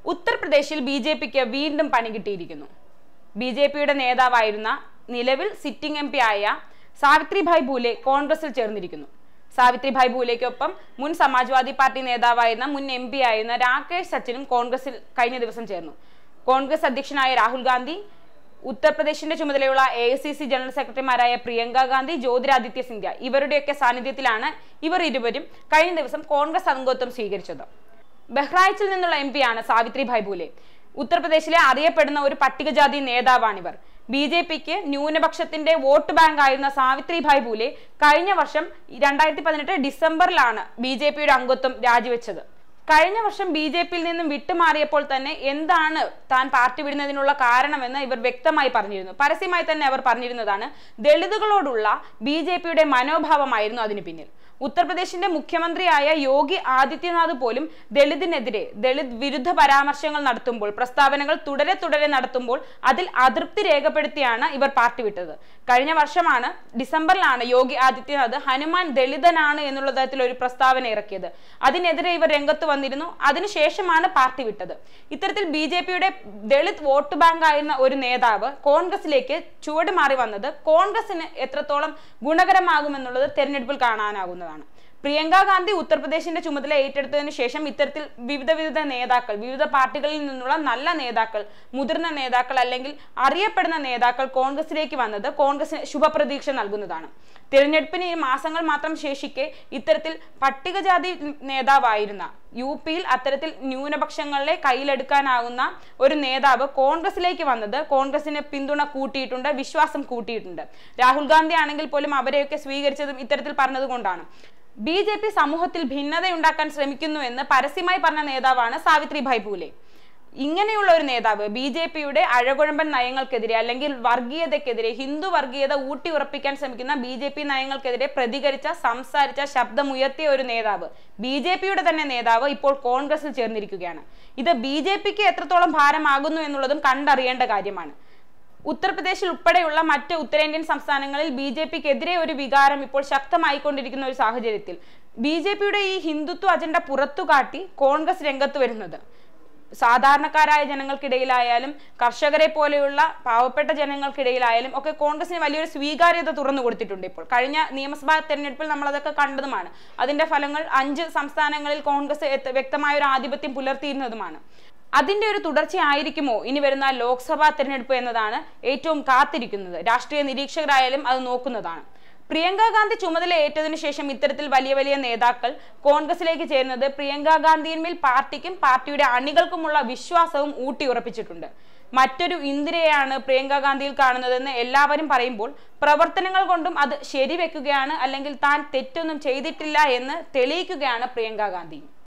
ഉത്തർപ്രദേശിൽ B J പിക്ക് വീണ്ടും പണി കിട്ടിയിരിക്കുന്നു ബി ജെ പിയുടെ നേതാവായിരുന്ന നിലവിൽ സിറ്റിംഗ് എം പി ആയ സാവിത്രിഭായ് ഭൂലെ കോൺഗ്രസിൽ ചേർന്നിരിക്കുന്നു സാവിത്രിഭായ് ഭൂലെക്കൊപ്പം മുൻ സമാജ്വാദി പാർട്ടി നേതാവായിരുന്ന മുൻ എം പി ആയിരുന്ന രാകേഷ് സച്ചിനും കോൺഗ്രസിൽ കഴിഞ്ഞ ദിവസം ചേർന്നു കോൺഗ്രസ് അധ്യക്ഷനായ രാഹുൽ ഗാന്ധി ഉത്തർപ്രദേശിന്റെ ചുമതലയുള്ള A I C C general സെക്രട്ടറിമാരായ പ്രിയങ്ക ഗാന്ധി ജ്യോതിരാദിത്യ സിന്ധ്യ ഇവരുടെയൊക്കെ സാന്നിധ്യത്തിലാണ് ഇവർ ഇരുവരും കഴിഞ്ഞ ദിവസം കോൺഗ്രസ് അംഗത്വം സ്വീകരിച്ചത് ബഹ്റായിച്ചിൽ നിന്നുള്ള എം പിയാണ് സാവിത്രിഭായ് ഭൂലെ ഉത്തർപ്രദേശിലെ അറിയപ്പെടുന്ന ഒരു പട്ടികജാതി നേതാവാണിവർ ബി ജെ പിക്ക് ന്യൂനപക്ഷത്തിന്റെ വോട്ട് ബാങ്ക് ആയിരുന്ന സാവിത്രിഭായ് ഭൂലെ കഴിഞ്ഞ വർഷം രണ്ടായിരത്തി പതിനെട്ട് ഡിസംബറിലാണ് ബി ജെ പിയുടെ അംഗത്വം രാജിവെച്ചത് കഴിഞ്ഞ വർഷം ബി ജെ പിയിൽ നിന്നും വിട്ടുമാറിയപ്പോൾ തന്നെ എന്താണ് താൻ പാർട്ടി വിടുന്നതിനുള്ള കാരണമെന്ന് ഇവർ വ്യക്തമായി പറഞ്ഞിരുന്നു പരസ്യമായി തന്നെ അവർ പറഞ്ഞിരുന്നതാണ് ദളിതുകളോടുള്ള ബി ജെ പിയുടെ മനോഭാവമായിരുന്നു അതിനു പിന്നിൽ ഉത്തർപ്രദേശിന്റെ മുഖ്യമന്ത്രിയായ യോഗി ആദിത്യനാഥ് പോലും ദളിതിനെതിരെ ദളിത് വിരുദ്ധ പരാമർശങ്ങൾ നടത്തുമ്പോൾ പ്രസ്താവനകൾ തുടരെ തുടരെ നടത്തുമ്പോൾ അതിൽ അതൃപ്തി രേഖപ്പെടുത്തിയാണ് ഇവർ പാർട്ടി വിട്ടത് കഴിഞ്ഞ വർഷമാണ് ഡിസംബറിലാണ് യോഗി ആദിത്യനാഥ് ഹനുമാൻ ദളിതനാണ് എന്നുള്ള തരത്തിൽ ഒരു പ്രസ്താവന ഇറക്കിയത് അതിനെതിരെ ഇവർ രംഗത്ത് വന്നിരുന്നു അതിനുശേഷമാണ് പാർട്ടി വിട്ടത് ഇത്തരത്തിൽ ബി ജെ പിയുടെ ദളിത് വോട്ട് ബാങ്ക് ആയിരുന്ന ഒരു നേതാവ് കോൺഗ്രസിലേക്ക് ചുവട് മാറി വന്നത് കോൺഗ്രസിന് എത്രത്തോളം ഗുണകരമാകുമെന്നുള്ളത് തെരഞ്ഞെടുപ്പിൽ കാണാനാകുന്നതാണ് പ്രിയങ്ക ഗാന്ധി ഉത്തർപ്രദേശിന്റെ ചുമതല ഏറ്റെടുത്തതിനു ശേഷം ഇത്തരത്തിൽ വിവിധ വിവിധ നേതാക്കൾ വിവിധ പാർട്ടികളിൽ നിന്നുള്ള നല്ല നേതാക്കൾ മുതിർന്ന നേതാക്കൾ അല്ലെങ്കിൽ അറിയപ്പെടുന്ന നേതാക്കൾ കോൺഗ്രസിലേക്ക് വന്നത് കോൺഗ്രസിന് ശുഭപ്രതീക്ഷ നൽകുന്നതാണ് തിരഞ്ഞെടുപ്പിന് ഈ മാസങ്ങൾ മാത്രം ശേഷിക്കെ ഇത്തരത്തിൽ പട്ടികജാതി നേതാവായിരുന്ന യു പിയിൽ അത്തരത്തിൽ ന്യൂനപക്ഷങ്ങളെ കയ്യിലെടുക്കാനാകുന്ന ഒരു നേതാവ് കോൺഗ്രസിലേക്ക് വന്നത് കോൺഗ്രസിന് പിന്തുണ കൂട്ടിയിട്ടുണ്ട് വിശ്വാസം കൂട്ടിയിട്ടുണ്ട് രാഹുൽ ഗാന്ധി ആണെങ്കിൽ പോലും അവരെയൊക്കെ സ്വീകരിച്ചതും ഇത്തരത്തിൽ പറഞ്ഞതുകൊണ്ടാണ് ബി ജെ പി സമൂഹത്തിൽ ഭിന്നതയുണ്ടാക്കാൻ ശ്രമിക്കുന്നു എന്ന് പരസ്യമായി പറഞ്ഞ നേതാവാണ് സാവിത്രിഭായ് പൂലെ ഇങ്ങനെയുള്ള ഒരു നേതാവ് ബി ജെ പിയുടെ അഴകുഴമ്പൻ നയങ്ങൾക്കെതിരെ അല്ലെങ്കിൽ വർഗീയതയ്ക്കെതിരെ ഹിന്ദു വർഗീയത ഊട്ടി ഉറപ്പിക്കാൻ ശ്രമിക്കുന്ന ബി ജെ പി നയങ്ങൾക്കെതിരെ പ്രതികരിച്ച സംസാരിച്ച ശബ്ദമുയർത്തിയ ഒരു നേതാവ് ബി ജെ പിയുടെ തന്നെ നേതാവ് ഇപ്പോൾ കോൺഗ്രസിൽ ചേർന്നിരിക്കുകയാണ് ഇത് ബി ജെ പിക്ക് എത്രത്തോളം ഭാരമാകുന്നു എന്നുള്ളതും കണ്ടറിയേണ്ട കാര്യമാണ് ഉത്തർപ്രദേശിൽ ഉൾപ്പെടെയുള്ള മറ്റ് ഉത്തരേന്ത്യൻ സംസ്ഥാനങ്ങളിൽ ബി ജെ പിക്കെതിരെ ഒരു വികാരം ഇപ്പോൾ ശക്തമായിക്കൊണ്ടിരിക്കുന്ന ഒരു സാഹചര്യത്തിൽ ബി ജെ പിയുടെ ഈ ഹിന്ദുത്വ അജണ്ട പുറത്തുകാട്ടി കോൺഗ്രസ് രംഗത്ത് വരുന്നത് സാധാരണക്കാരായ ജനങ്ങൾക്കിടയിലായാലും കർഷകരെ പോലെയുള്ള പാവപ്പെട്ട ജനങ്ങൾക്കിടയിലായാലും ഒക്കെ കോൺഗ്രസിന് വലിയൊരു സ്വീകാര്യത തുറന്നു കൊടുത്തിട്ടുണ്ട് ഇപ്പോൾ കഴിഞ്ഞ നിയമസഭാ തെരഞ്ഞെടുപ്പിൽ നമ്മൾ അതൊക്കെ കണ്ടതുമാണ് അതിന്റെ ഫലങ്ങൾ അഞ്ച് സംസ്ഥാനങ്ങളിൽ കോൺഗ്രസ് എത്ത- വ്യക്തമായ ഒരു ആധിപത്യം പുലർത്തിയിരുന്നതുമാണ് അതിന്റെ ഒരു തുടർച്ചയായിരിക്കുമോ ഇനി വരുന്ന ലോക്സഭാ തെരഞ്ഞെടുപ്പ് എന്നതാണ് ഏറ്റവും കാത്തിരിക്കുന്നത് രാഷ്ട്രീയ നിരീക്ഷകരായാലും അത് നോക്കുന്നതാണ് പ്രിയങ്ക ഗാന്ധി ചുമതല ഏറ്റതിനു ശേഷം ഇത്തരത്തിൽ വലിയ വലിയ നേതാക്കൾ കോൺഗ്രസിലേക്ക് ചേരുന്നത് പ്രിയങ്ക ഗാന്ധിയിന്മേൽ പാർട്ടിക്കും പാർട്ടിയുടെ അണികൾക്കുമുള്ള വിശ്വാസവും ഊട്ടിയുറപ്പിച്ചിട്ടുണ്ട് മറ്റൊരു ഇന്ദിരയാണ് പ്രിയങ്ക ഗാന്ധിയിൽ കാണുന്നതെന്ന് എല്ലാവരും പറയുമ്പോൾ പ്രവർത്തനങ്ങൾ കൊണ്ടും അത് ശരിവെക്കുകയാണ് അല്ലെങ്കിൽ താൻ തെറ്റൊന്നും ചെയ്തിട്ടില്ല എന്ന് തെളിയിക്കുകയാണ് പ്രിയങ്ക ഗാന്ധി